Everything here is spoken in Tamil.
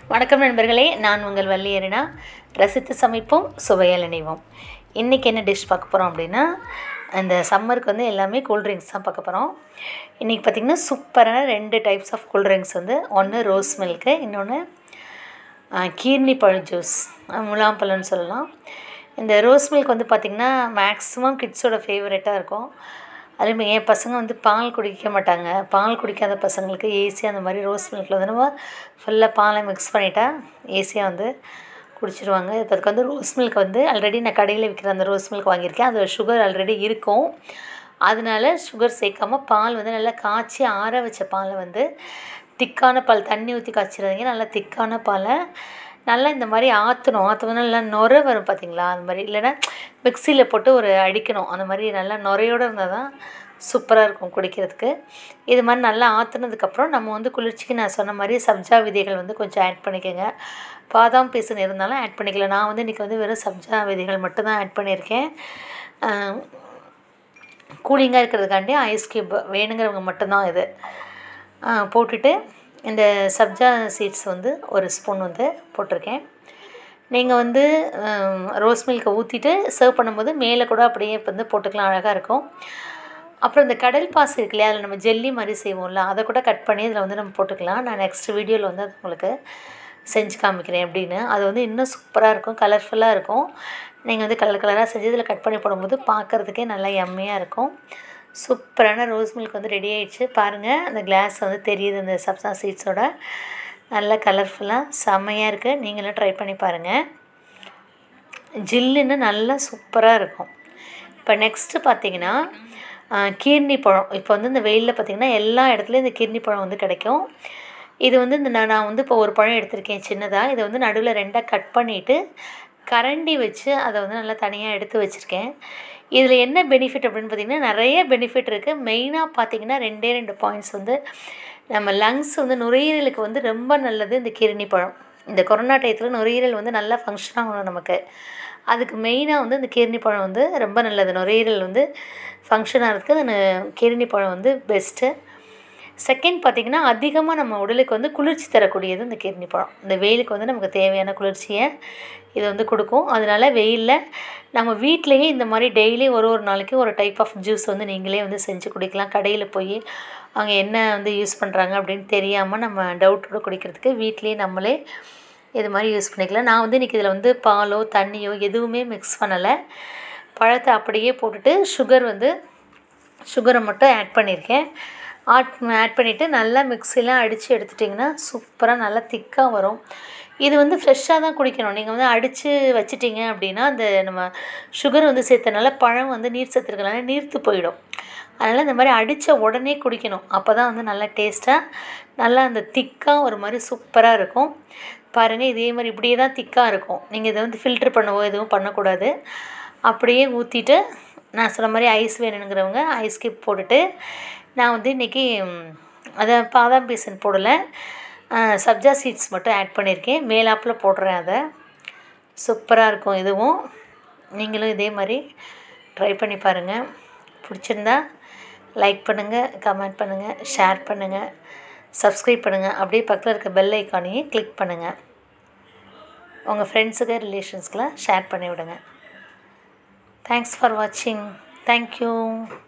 வணக்கம் நண்பர்களே நான் உங்கள் வள்ளியரினா ரசித்து சமைப்போம் சுவையால் இணைவோம் இன்றைக்கி என்ன டிஷ் பார்க்க போகிறோம் அப்படின்னா இந்த சம்மருக்கு வந்து எல்லாமே கூல்ட்ரிங்க்ஸ் தான் பார்க்க போகிறோம் இன்றைக்கி பார்த்திங்கன்னா சூப்பரான ரெண்டு டைப்ஸ் ஆஃப் கூல்ட்ரிங்க்ஸ் வந்து ஒன்று ரோஸ் மில்க்கு இன்னொன்று கீர்னி பழ ஜூஸ் முலாம்பழம்னு சொல்லலாம் இந்த ரோஸ் மில்க் வந்து பார்த்திங்கன்னா மேக்ஸிமம் கிட்ஸோட ஃபேவரட்டாக இருக்கும் அதேமாதிரி என் பசங்க வந்து பால் குடிக்க மாட்டாங்க பால் குடிக்காத பசங்களுக்கு ஈஸியாக அந்த மாதிரி ரோஸ் மில்கில் வந்து நம்ம ஃபுல்லாக பாலை மிக்ஸ் பண்ணிட்டா ஈஸியாக வந்து குடிச்சிடுவாங்க இப்போ அதுக்கு வந்து ரோஸ் மில்க் வந்து ஆல்ரெடி நான் கடையில் விற்கிற அந்த ரோஸ் மில்க் வாங்கியிருக்கேன் அது சுகர் ஆல்ரெடி இருக்கும் அதனால சுகர் சேர்க்காம பால் வந்து நல்லா காய்ச்சி ஆற வச்ச பாலை வந்து திக்கான பால் தண்ணி ஊற்றி காய்ச்சிடாதீங்க நல்லா திக்கான பாலை நல்லா இந்த மாதிரி ஆற்றணும் ஆற்றணும் நல்லா நுர வரும் பார்த்தீங்களா அந்த மாதிரி இல்லைன்னா மிக்சியில் போட்டு ஒரு அடிக்கணும் அந்த மாதிரி நல்லா நுரையோடு இருந்தால் தான் சூப்பராக இருக்கும் குடிக்கிறதுக்கு இது மாதிரி நல்லா ஆற்றுனதுக்கப்புறம் நம்ம வந்து குளிர்ச்சிக்கு நான் சொன்ன மாதிரி சப்ஜா விதைகள் வந்து கொஞ்சம் ஆட் பண்ணிக்கோங்க பாதாம் பீசன் இருந்தாலும் ஆட் பண்ணிக்கலாம் நான் வந்து இன்றைக்கி வந்து வெறும் சப்ஜா விதைகள் மட்டும்தான் ஆட் பண்ணியிருக்கேன் கூலிங்காக இருக்கிறதுக்காண்டி ஐஸ் க்யூப் வேணுங்கிறவங்க மட்டும்தான் இது போட்டுட்டு இந்த சப்ஜா சீட்ஸ் வந்து ஒரு ஸ்பூன் வந்து போட்டிருக்கேன் நீங்கள் வந்து ரோஸ் மில்கை ஊற்றிட்டு சர்வ் பண்ணும்போது மேலே கூட அப்படியே வந்து போட்டுக்கலாம் அழகாக இருக்கும் அப்புறம் இந்த கடல் பாசி இருக்கு இல்லையா அதில் நம்ம ஜெல்லி மாதிரி செய்வோம்ல அதை கூட கட் பண்ணி இதில் வந்து நம்ம போட்டுக்கலாம் நான் நெக்ஸ்ட் வீடியோவில் வந்து அது உங்களுக்கு செஞ்சு காமிக்கிறேன் அப்படின்னு அது வந்து இன்னும் சூப்பராக இருக்கும் கலர்ஃபுல்லாக இருக்கும் நீங்கள் வந்து கலர் கலராக செஞ்சு இதில் கட் பண்ணி போடும்போது பார்க்குறதுக்கே நல்லா எம்மையாக இருக்கும் சூப்பரான ரோஸ் மில்க் வந்து ரெடி ஆகிடுச்சு பாருங்கள் அந்த கிளாஸ் வந்து தெரியுது இந்த சப்சா சீட்ஸோட நல்லா கலர்ஃபுல்லாக செம்மையாக இருக்குது நீங்களும் ட்ரை பண்ணி பாருங்கள் ஜில்லுன்னு நல்லா சூப்பராக இருக்கும் இப்போ நெக்ஸ்ட்டு பார்த்தீங்கன்னா கீர்னி பழம் இப்போ வந்து இந்த வெயிலில் பார்த்திங்கன்னா எல்லா இடத்துலையும் இந்த கீர்னி பழம் வந்து கிடைக்கும் இது வந்து இந்த நான் நான் வந்து இப்போ ஒரு பழம் எடுத்திருக்கேன் சின்னதாக இதை வந்து நடுவில் ரெண்டாக கட் பண்ணிவிட்டு கரண்டி வச்சு அதை வந்து நல்லா தனியாக எடுத்து வச்சுருக்கேன் இதில் என்ன பெனிஃபிட் அப்படின்னு பார்த்திங்கன்னா நிறைய பெனிஃபிட் இருக்குது மெயினாக பார்த்திங்கன்னா ரெண்டே ரெண்டு பாயிண்ட்ஸ் வந்து நம்ம லங்ஸ் வந்து நுரையீரலுக்கு வந்து ரொம்ப நல்லது இந்த கிருணி பழம் இந்த கொரோனா டயத்தில் நுரையீரல் வந்து நல்லா ஃபங்க்ஷன் ஆகணும் நமக்கு அதுக்கு மெயினாக வந்து இந்த கீரணி பழம் வந்து ரொம்ப நல்லது நுரையீரல் வந்து ஃபங்க்ஷன் ஆகிறதுக்கு அந்த கீரணி பழம் வந்து பெஸ்ட்டு செகண்ட் பார்த்திங்கன்னா அதிகமாக நம்ம உடலுக்கு வந்து குளிர்ச்சி தரக்கூடியது இந்த கிர்னி பழம் இந்த வெயிலுக்கு வந்து நமக்கு தேவையான குளிர்ச்சியை இது வந்து கொடுக்கும் அதனால் வெயிலில் நம்ம வீட்டிலையே இந்த மாதிரி டெய்லி ஒரு ஒரு நாளைக்கு ஒரு டைப் ஆஃப் ஜூஸ் வந்து நீங்களே வந்து செஞ்சு குடிக்கலாம் கடையில் போய் அங்கே என்ன வந்து யூஸ் பண்ணுறாங்க அப்படின்னு தெரியாமல் நம்ம டவுட்டோடு குடிக்கிறதுக்கு வீட்லேயே நம்மளே இது மாதிரி யூஸ் பண்ணிக்கலாம் நான் வந்து இன்றைக்கி இதில் வந்து பாலோ தண்ணியோ எதுவுமே மிக்ஸ் பண்ணலை பழத்தை அப்படியே போட்டுட்டு சுகர் வந்து சுகரை மட்டும் ஆட் பண்ணியிருக்கேன் ஆட் ஆட் பண்ணிவிட்டு நல்லா மிக்சிலாம் அடித்து எடுத்துட்டிங்கன்னா சூப்பராக நல்லா திக்காக வரும் இது வந்து ஃப்ரெஷ்ஷாக தான் குடிக்கணும் நீங்கள் வந்து அடித்து வச்சிட்டிங்க அப்படின்னா அந்த நம்ம சுகர் வந்து சேர்த்தனால பழம் வந்து நீர் சத்துருக்கனால நீர்த்து போயிடும் அதனால் இந்த மாதிரி அடித்த உடனே குடிக்கணும் அப்போ தான் வந்து நல்லா டேஸ்ட்டாக நல்லா அந்த திக்காக ஒரு மாதிரி சூப்பராக இருக்கும் பாருங்கள் இதே மாதிரி இப்படியே தான் திக்காக இருக்கும் நீங்கள் இதை வந்து ஃபில்ட்ரு பண்ணவோ எதுவும் பண்ணக்கூடாது அப்படியே ஊற்றிட்டு நான் சொன்ன மாதிரி ஐஸ் வேணுங்கிறவங்க ஐஸ் கிப் போட்டுட்டு நான் வந்து இன்றைக்கி அதை பாதாம் பீசன் போடலை சப்ஜா சீட்ஸ் மட்டும் ஆட் பண்ணியிருக்கேன் மேலாப்பில் போடுறேன் அதை சூப்பராக இருக்கும் இதுவும் நீங்களும் இதே மாதிரி ட்ரை பண்ணி பாருங்கள் பிடிச்சிருந்தா லைக் பண்ணுங்கள் கமெண்ட் பண்ணுங்கள் ஷேர் பண்ணுங்கள் சப்ஸ்கிரைப் பண்ணுங்கள் அப்படியே பக்கத்தில் இருக்க பெல் ஐக்கானையும் கிளிக் பண்ணுங்கள் உங்கள் ஃப்ரெண்ட்ஸுக்கு ரிலேஷன்ஸ்க்கெலாம் ஷேர் பண்ணி விடுங்க தேங்க்ஸ் ஃபார் வாட்சிங் தேங்க்யூ